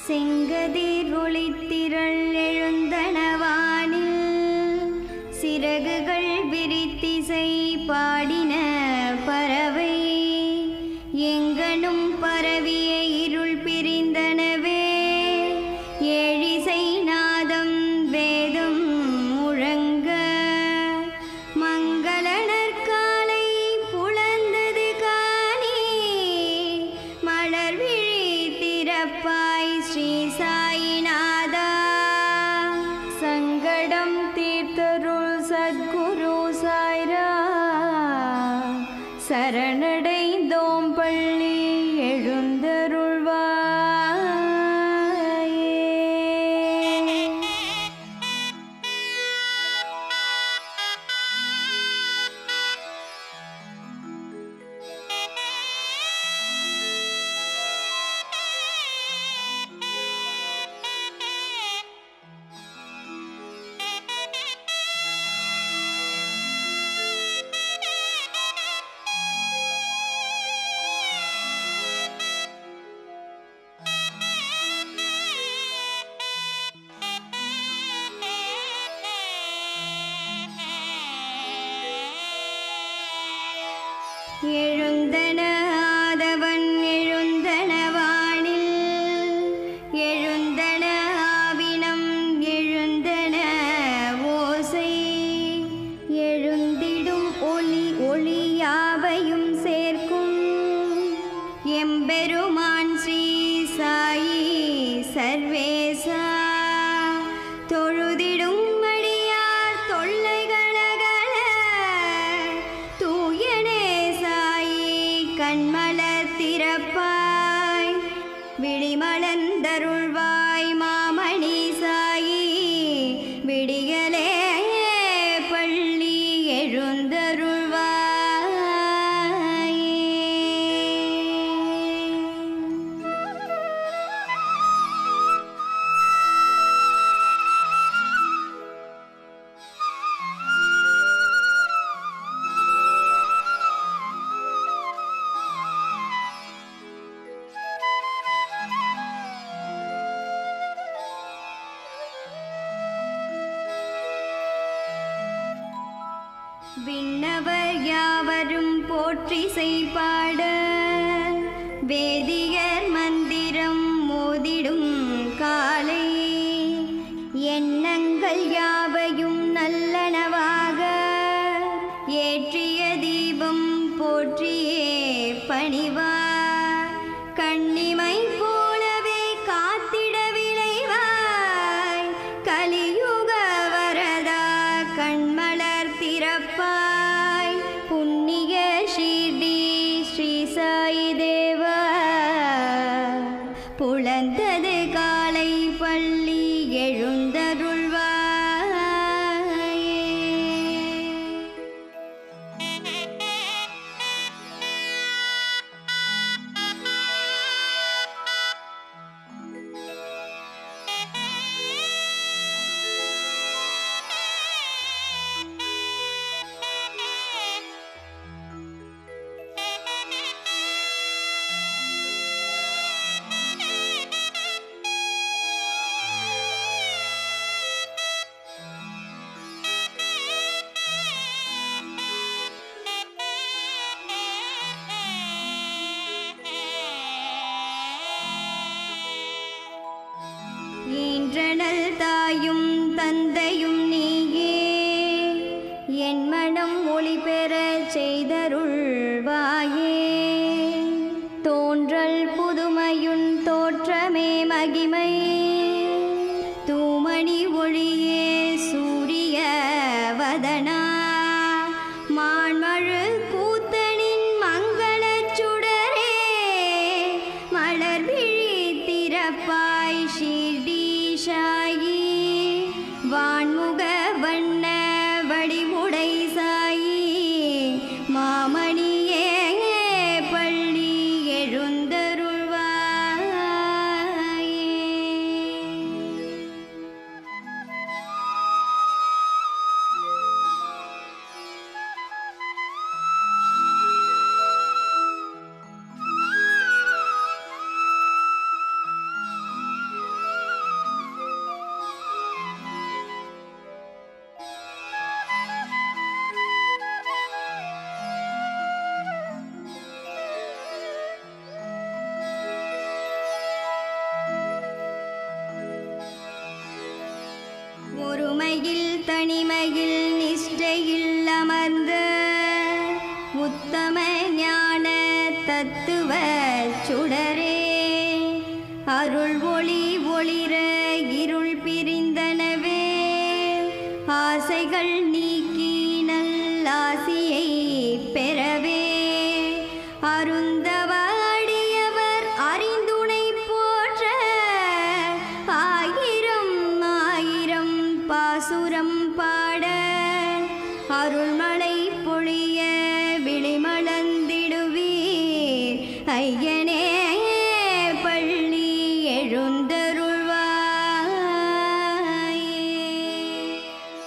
செங்கதிர் ஒளித்திரள் எழுந்தனவானில் சிறகுகள் விரித்திசை பாடின பறவை எங்கனும் பரவிய இருள் பிரிந்தனவே ஏழிசை நாதம் வேதம் முழங்க மங்கள நற்காலை புலர்ந்தது காணி மலர் விழி திறப்பாய் ஸ்ரீ சாயிநாதா சங்கடம் தீர்த்தருள் சத்குரு சாய்ரா சரணடைந்தோம் பள்ளி எழுந்தருள்வாயே எழுந்தன ஆதவன் எழுந்தன வானில் எழுந்தன ஆவினம் எழுந்தன ஓசை எழுந்திடும் ஒளி ஒளியாவையும் சேர்க்கும் எம்பெருமான் ஸ்ரீ சாயி சர்வேசா தொழுதிடும் அடியார் தொல்லைகளகல தூயனே சாயி கண்மலர் திறப்பாய் விழிமலர்ந்தருள்வாய் மாமணி சாயி விடியலே பள்ளி எழுந்தருள்வாய் விண்ணவர் யாவரும் போற்றி செய்பாட வேதியர் மந்திரம் மோதிடும் காலை எண்ணங்கள் யாவையும் நல்லனவாக ஏற்றிய தீபம் போற்றியே பணிவா கண்ணிமை போலவே காத்திட விளைவாய் கலியுக வரதா கண்மலர் திறப்பாய் புண்ணிய ஷீர்டி ஸ்ரீ சாயி தேவா புலந்தது காலை பள்ளி எழுந்தருள்வாயே ஈன்றனல் தாயும் தந்தையும் நீயே என் மனம் ஒளி பெறச் செய்தருள்வாயே தோன்றல் புதுமையுன் தோற்றமே மகிமை தூமணி ஒளியே சூரிய வதனா மான்மழு கூத்தனின் மங்களச் சுடரே மலர் விழி திறப்பாய் ஷிர்டீஷாயி வான்முக வண்ண வடிவுடை சாயி மாமணியே தனிமையில் நிஷ்டையில் அமர்ந்த உத்தம ஞான தத்துவ சுடரே அருள் ஒளி ஒளிர இருள் பிரிந்தனவே ஆசைகள் நீக்கி நல்லாசியை பெறவே அருந்தவ அடியவர் அறிந்துணை போற்ற ஆயிரம் ஆயிரம் பாசுரம் பாட அருள்மழை பொழிய விழிமளந்திடுவீர் ஐயனே பள்ளி எழுந்தருள்வாயே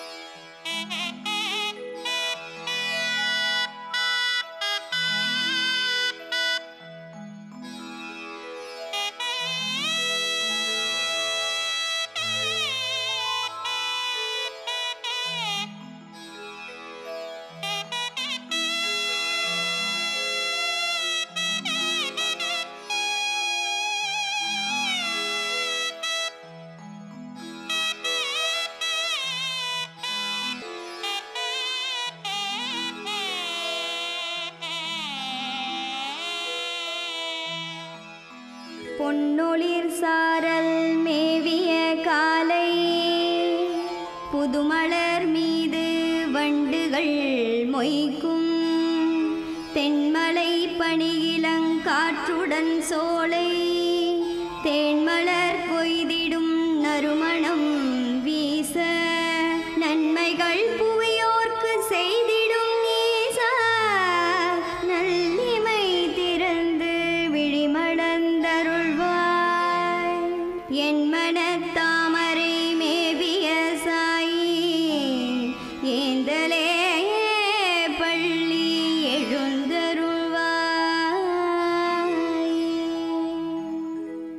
பொன்னொளிர் சாரல் மேவிய காலை புதுமலர் மீது வண்டுகள் மொய்க்கும் தென்மலை பணியிலங்காற்றுடன் சோலை தேன்மலர் கொய்திடும் நறுமணம் வீச நன்மைகள் புவியோர்க்கு செய்திடும் நீசா நல்லிமை திறந்து விழிமடந்தருள்வாய் என் மனத்தாமரை மேவிய சாயி ஏந்தலே பள்ளி எழுந்தருள்வாய்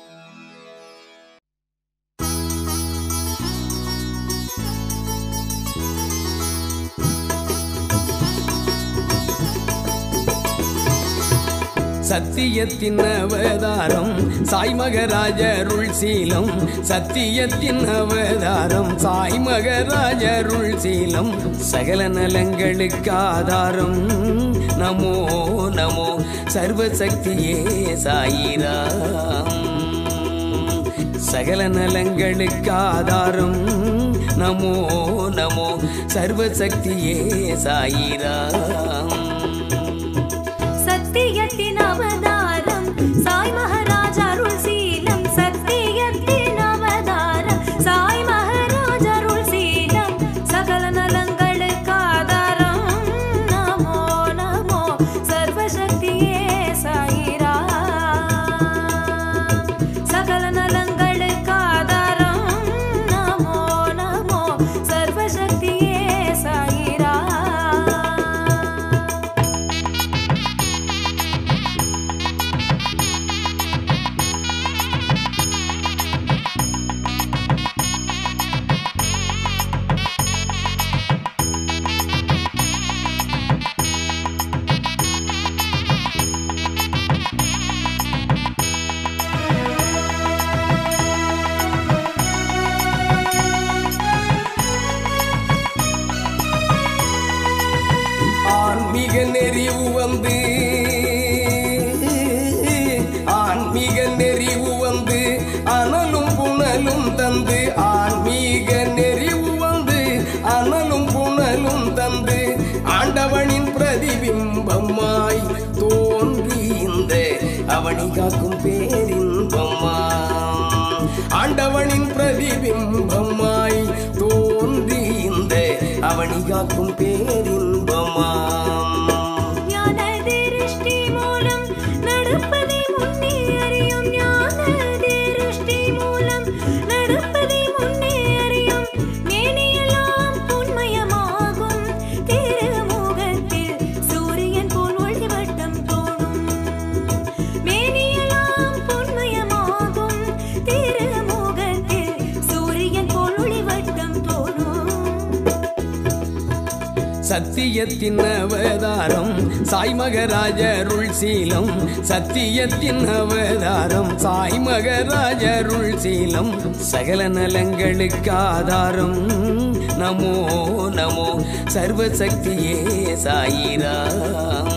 சத்தியத்தின் அவதாரம் சாய்மகராஜருள் சீலம் சத்தியத்தின் அவதாரம் சாய்மகராஜருள் சீலம் சகல நலங்களுக்கு ஆதாரம் நமோ நமோ சர்வசக்தியே சாயிராம் சகல நலங்களுக்கு ஆதாரம் நமோ நமோ சர்வசக்தியே சாயிராம் சத்தியத்தின் அவதாரம் சாய் மகாராஜ் அருள் சீலம் சத்தியத்தின் அவதாரம் சாய் மகாராஜ் அருள் சீலம் சகல நலங்களுக்கு ஆதாரம் நமோ நமோ சர்வசக்தியே சாயிரா சகல நலங்களுக்கு ஆதாரம் நமோ நமோ சர்வசக்தியே சாயிரா ஆன்மீக நெறிவு வந்து ஆன்மீக நெறிவு வந்து அனலும் புனலும் தந்து ஆன்மீக நெறிவு வந்து அனலும் புனலும் தந்து ஆண்டவனின் பிரதிபிம்பமாய் தோன்றி இந்த அவனி காக்கும் பேரின்பமாம் ஆண்டவனின் பிரதிபிம்பமாய் தோன்றி இந்த அவனி காக்கும் பேரின்பமாம் ஞான திருஷ்டி மூலம் நடப்பதை முன்னே அறியும் ஞான திருஷ்டி மூலம் நடப்பதை முன்னே அறியும் மேனியெல்லாம் பொன்மயமாகும் திருமுகத்தில் சூரியன் போல் ஒளிவட்டம் தோணும் மேனியெல்லாம் பொன்மயமாகும் திருமுகத்தில் சூரியன் போல் ஒளிவட்டம் தோணும் சத்திய சத்தியத்தின் அவதாரம் சாய் மகராஜருள் சீலம் சத்தியத்தின் அவதாரம் சாய் மகராஜருள் சீலம் சகல நலங்களுக்கு ஆதாரம் நமோ நமோ சர்வசக்தியே சாயிராம்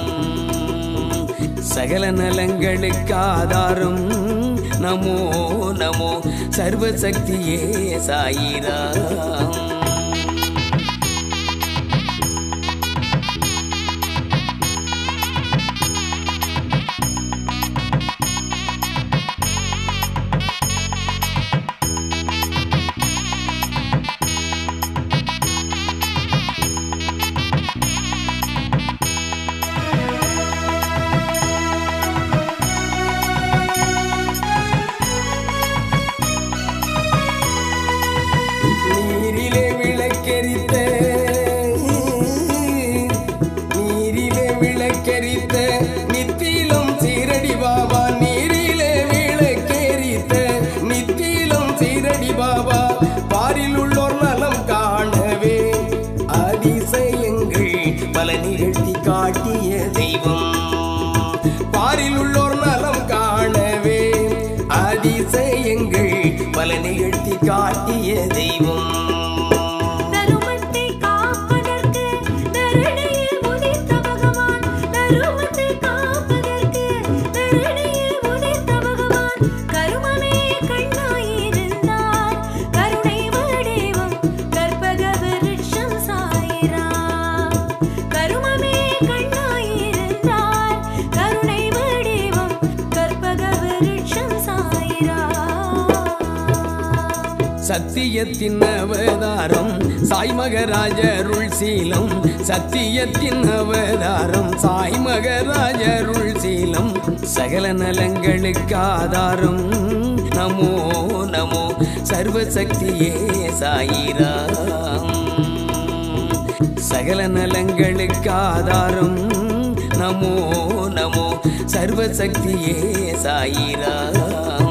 சகல நலங்களுக்கு ஆதாரம் நமோ நமோ சர்வசக்தியே சாயிராம் நீரிலே விளக்கெரித்த நீரிலே விளக்கெரித்த நித்திலும் சீரடி பாபா நீரிலே விளக்கெரித்த நித்திலும் சீரடி பாபா பாரில் உள்ளோர் நலம் காணவே அதிசயங்கள் பல நிகழ்த்தி காட்டிய தெய்வம் பாரில் உள்ளோர் நலம் காணவே அதிசயங்கள் பல நிகழ்த்தி காட்டிய தெய்வம் தருமத்தை காப்பதற்கு தரணியில் உதித்த பகவான் தருமத்தை காப்பதற்கு தரணியில் உதித்த பகவான் கருமமே கண்ணாயிருந்தார் கருணை வடிவம் கற்பக விருட்சம் சாயிரா கருமமே கண்ணாயிருந்தார் கருணை வடிவம் கற்பக விருட்சம் சாயிரா சத்தியத்தின் அவதாரம் சாய் மகராஜருள் சீலம் சத்தியத்தின் அவதாரம் சாய் மகராஜருள் சீலம் சகல நலங்களுக்கு ஆதாரம் நமோ நமோ சர்வசக்தியே சாயிராம் சகல நலங்களுக்கு ஆதாரம் நமோ நமோ சர்வசக்தியே சாயிராம்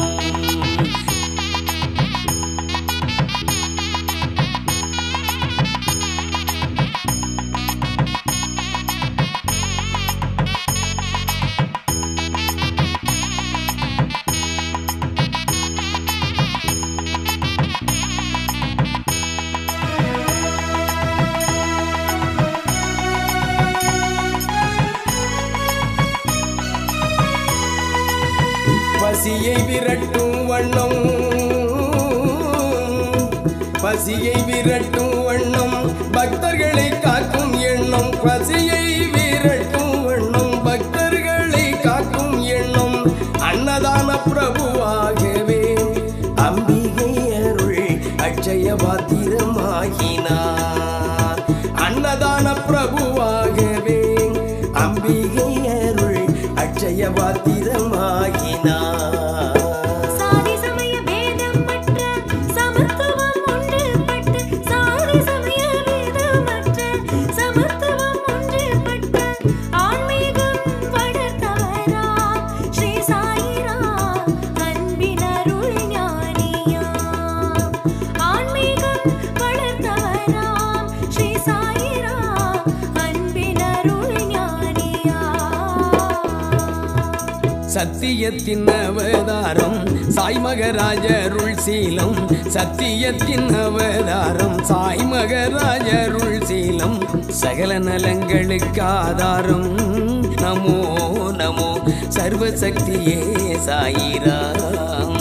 பசியை விரட்டும் வண்ணம் பசியை விரட்டும் வண்ணம் பக்தர்களை காக்கும் எண்ணம் பசியை விரட்டும் வண்ணம் பக்தர்களை காக்கும் எண்ணம் அன்னதான பிரபுவாகவே அம்பிகை அருள் அட்சய பாத்திரமாகினார் அன்னதான பிரபுவாகவே அம்பிகை அருள் அட்சய பாத்திரமாகினார் சாதி சமய பேதம் மற்ற சமத்துவம் ஒன்றுபட்ட சாதி சமய பேதமற்ற சமத்துவம் ஒன்றுபட்ட ஆன்மீகம் வளர்த்தவரா ஸ்ரீ சாயிரா அன்பின் அருள் ஞானியா ஆன்மீகம் வளர்த்தவராம் ஸ்ரீ சாயிரா அன்பின் அருள் ஞானியா சத்தியத்தின் அவதாரம் சாய் மகராஜருள் சீலம் சத்தியத்தின் அவதாரம் சாய் மகராஜருள் சீலம் சகல நலங்களுக்கு ஆதாரம் நமோ நமோ சர்வசக்தியே சாயிராம்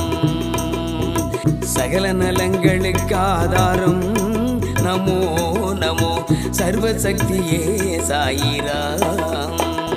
சகல நலங்களுக்கு ஆதாரம் நமோ நமோ சர்வசக்தியே சாயிராம்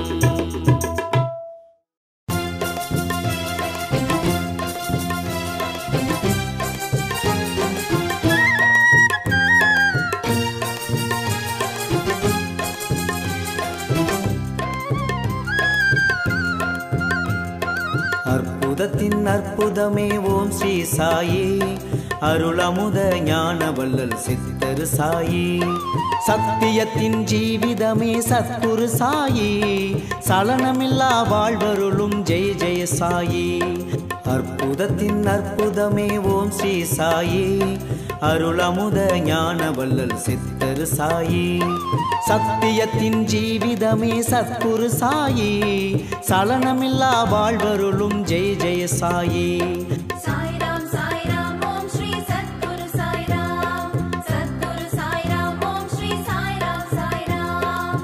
அற்புதத்தின் அற்புதமே ஓம் ஸ்ரீ சாயி அருளமுத ஞான வள்ளல் சித்தரு சாயி சத்தியத்தின் ஜீவிதமே சத்குரு சாயி சலனமில்லா வாழ்வருளும் ஜெய ஜெய சாயி அற்புதத்தின் அற்புதமே ஓம் ஸ்ரீ சாயி அருளமுத ஞான வள்ளல் சித்தரு சாயி சத்தியத்தின் ஜீவிதமே சத்குரு சாயி சலனமில்லா வாழ்வருளும் ஜெய ஜெய சாயி சாய்ராம் சாய்ராம் ஓம் ஸ்ரீ சத்குரு சாய்ராம் சத்குரு சாய்ராம் ஓம் ஸ்ரீ சாய்ராம் சாய்ராம்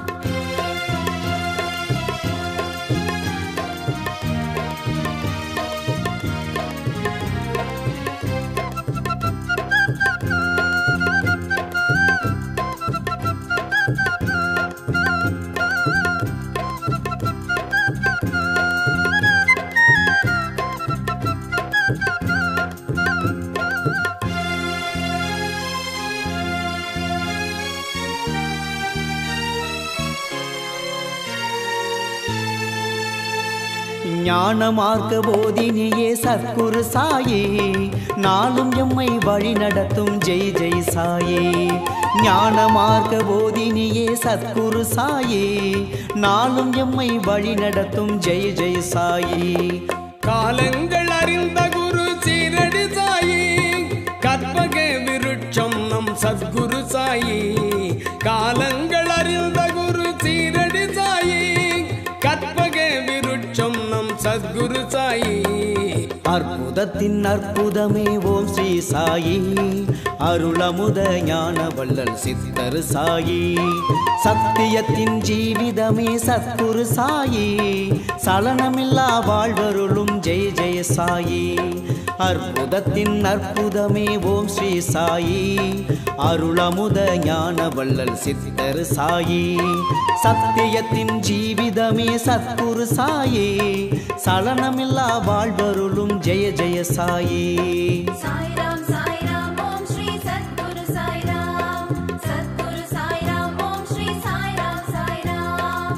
ஞான மார்க்க போதினியே சத்குரு சாயி நாளும் எம்மை வழி நடத்தும் ஜெய் ஜெய் சாயி ஞான மார்க்க போதினியே சத்குரு சாயி நாளும் எம்மை வழி நடத்தும் ஜெய் ஜெய் சாயி காலங்கள் அறிந்த குரு சீரடி சாயி கற்பக விருட்சம் நம் சத்குரு சாயி காலங்கள் அறிந்த குரு சீரடி சாயி கற்பக விருட்சம் நம் சத்குரு சாயி அற்புதத்தின் அற்புதமே ஓம் ஸ்ரீ சாயி அருளமுத ஞான வள்ளல் சித்தர் சாயி சத்தியத்தின் ஜீவிதமே சத்குரு சாயி சலனமில்லா வாழ்வருளும் ஜெய ஜெய சாயி அற்புதத்தின் அற்புதமே ஓம் ஸ்ரீ சாயி அருளமுத ஞான வள்ளல் சித்தர் சாயி சத்தியத்தின் ஜீவிதமே சத்குரு சாயி சலனமில்லா வாழ்வருளும் ஜெய ஜெய சாயி சாய்ராம் சாய்ராம் ஓம் ஸ்ரீ சத்குரு சாய்ராம் சத்குரு சாய்ராம் ஓம் ஸ்ரீ சாய்ராம் சாய்ராம்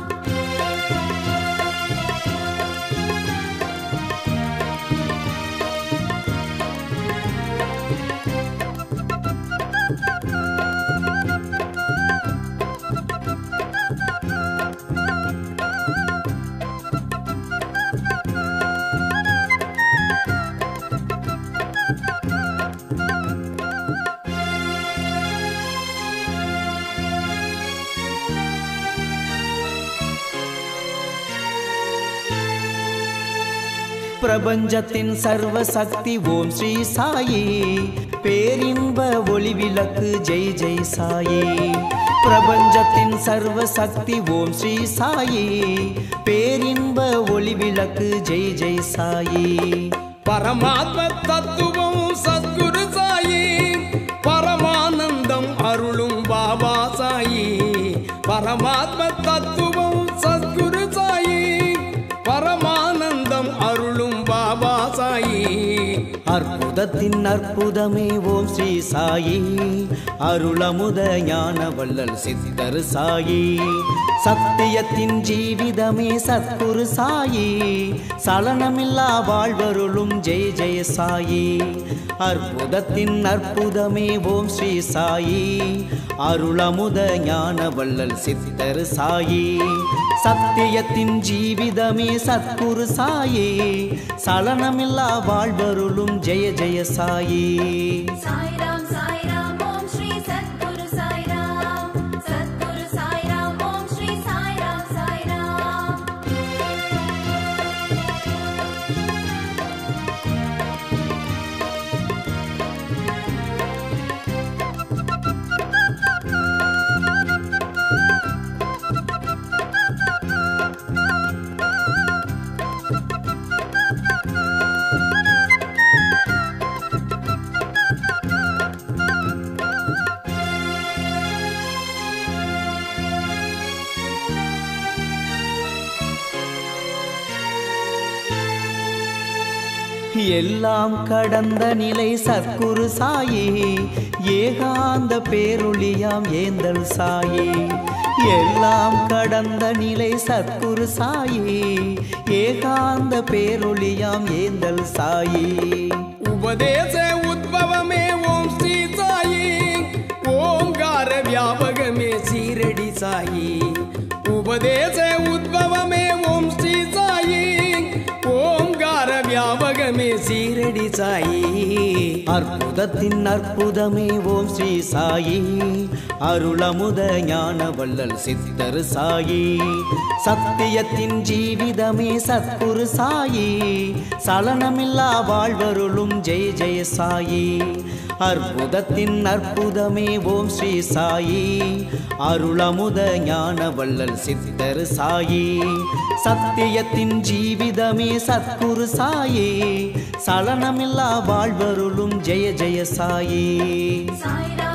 பிரபஞ்சத்தின் சர்வ சக்தி ஓம் ஸ்ரீ சாயி பேரின்ப ஒளி விளக்கு ஜெய் ஜெய் சாயி பிரபஞ்சத்தின் சர்வ சக்தி ஓம் ஸ்ரீ சாயி பேரின்ப ஒளி விளக்கு ஜெய் ஜெய் சாயி பரமாத்ம தத்துவம் சத்குரு சாயி பரமானந்தம் அருளும் பாபா சாயி பரமாத்ம தத்துவம் சத்குரு சாயி பரமானந்தம் அருளும் பாபா சாயி அற்புதத்தின் அற்புதமே ஓம் ஸ்ரீ சாயி அருளமுத ஞான வள்ளல் சித்தர் சாயி சத்தியத்தின் ஜீவிதமே சத்குரு சாயி சலனமில்லா வாழ்வருளும் ஜெய ஜெய சாயி அற்புதத்தின் அற்புதமே ஓம் ஸ்ரீ சாயி அருளமுத ஞான வள்ளல் சித்தர் சாயி சத்தியத்தின் ஜீவிதமே சத்குரு சாயி சலனமில்லா வாழ்வருளும் ஜெய ஜெய சாயி சாய்ராம் சாய்ராம் ஓம் ஸ்ரீ சத்குரு சாய்ராம் சத்குரு சாய்ராம் ஓம் ஸ்ரீ சாய்ராம் சாய்ராம் எல்லாம் கடந்த நிலை சத்குரு சாயி ஏகாந்த பேரொளியாம் ஏந்தல் சாயி எல்லாம் கடந்த நிலை சத்குரு சாயி ஏகாந்த பேரொளியாம் ஏந்தல் சாயி உபதேச உத்பவமே ஓம் ஸ்ரீ சாயி ஓங்கார வியாபகமே சீரடி சாயி உபதேச உத்பவமே ஓம் ஸ்ரீ சாயி ஓங்கார வியாபகமே வியாபகமே சீரடி சாயி அற்புதத்தின் அற்புதமே ஓம் ஸ்ரீ சாயி அருளமுத ஞான வள்ளல் சித்தர் சாயி சத்தியத்தின் ஜீவிதமே சத்குரு சாயி சலனமில்லா வாழ்வருளும் ஜெய ஜெய சாயி அற்புதத்தின் அற்புதமே ஓம் ஸ்ரீ சாயி அருளமுத ஞான வள்ளல் சித்தர் சாயி சத்தியத்தின் ஜீவிதமே சத்குரு சாயி சலனமில்லா வாழ்வருளும் ஜெய ஜெய சாயி சாய்ராம்